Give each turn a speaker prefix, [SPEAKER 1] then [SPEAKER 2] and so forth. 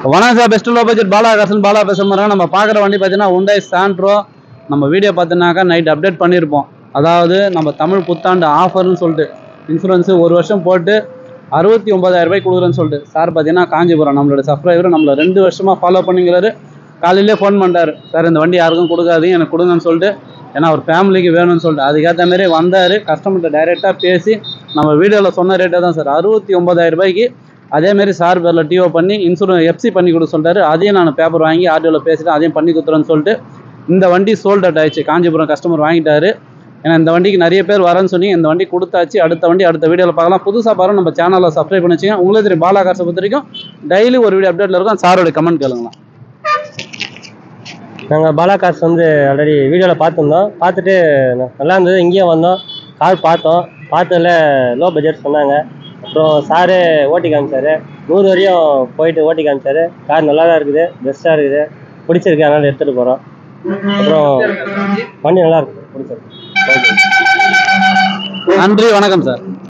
[SPEAKER 1] வணக்கம் sir best low budget Bala காசன் பாலா பேச மாதிரி நம்ம பார்க்குற வண்டி பார்த்தீங்கன்னா உண்டாய் சாண்ட்ரோ நம்ம வீடியோ பார்த்தீங்கன்னாக்கா நைட் அப்டேட் பண்ணியிருப்போம் அதாவது நம்ம தமிழ் புத்தாண்டு ஆஃபர்னு சொல்லிட்டு இன்சூரன்ஸு ஒரு வருஷம் போட்டு அறுபத்தி ஒன்பதாயிரம் ரூபாய் கொடுக்குறேன்னு சொல்லிட்டு சார் பார்த்தீங்கன்னா காஞ்சிபுரம் நம்மளோட சப்ஸ்கிரைபர் நம்மளை ரெண்டு வருஷமாக ஃபாலோ பண்ணிங்கிறாரு காலையிலே ஃபோன் பண்ணிட்டாரு சார் இந்த வண்டி யாருக்கும் கொடுக்காதீங்க எனக்கு கொடுங்கன்னு சொல்லிட்டு ஏன்னா ஒரு ஃபேமிலிக்கு வேணும்னு சொல்லிட்டு அதுக்கேற்ற மாதிரி வந்தார் கஸ்டமர்கிட்ட டைரெக்டாக பேசி நம்ம வீடியோவில் சொன்ன ரேட்டே தான் சார் அறுபத்தி ஒன்பதாயிரம் ரூபாய்க்கு அதேமாரி சார் பேரில் டிஓ பண்ணி இன்சூரன்ஸ் எஃப்சி பண்ணி கொடுக்க சொல்லிட்டாரு அதையும் நான் பேப்பர் வாங்கி ஆர்டிஓவில் பேசிட்டு அதையும் பண்ணி கொடுத்துறேன்னு சொல்லிட்டு இந்த வண்டி சோல்ட் அவுட் ஆயிடுச்சு காஞ்சிபுரம் கஸ்டமர் வாங்கிட்டாரு ஏன்னா இந்த வண்டிக்கு நிறைய பேர் வரேன்னு சொல்லி இந்த வண்டி கொடுத்தாச்சு அடுத்த வண்டி அடுத்த வீடியோவில் பார்க்கலாம் புதுசாக பாருங்க நம்ம சேனலில் சப்ஸ்கிரைப் பண்ணி வச்சுங்க உங்களுக்கு தெரியும் பாலா காசை பொறுத்த வரைக்கும் டெய்லி ஒரு வீடியோ அப்டேட்டில் இருக்கும் சாரோட கமெண்ட் கேளுங்களா
[SPEAKER 2] நாங்கள் பாலாகாஸ் வந்து ஆல்ரெடி வீடியோவில் பார்த்துருந்தோம் பார்த்துட்டு ந- நல்லா இருந்தது இங்கேயும் வந்தோம் கார் பார்த்தோம் பார்த்ததில் லோ பட்ஜெட் சொன்னாங்க அப்புறம் சாரு ஓட்டி காமிச்சாரு நூறு வரையும் போயிட்டு ஓட்டி காமிச்சாரு கார் நல்லா தான் இருக்குது பெஸ்ட்டாக இருக்குது பிடிச்சிருக்கு அதனால் எடுத்துகிட்டு போகிறோம் அப்புறம் வண்டி நல்லா இருக்கு பிடிச்சிருக்கு
[SPEAKER 1] நன்றி வணக்கம் சார்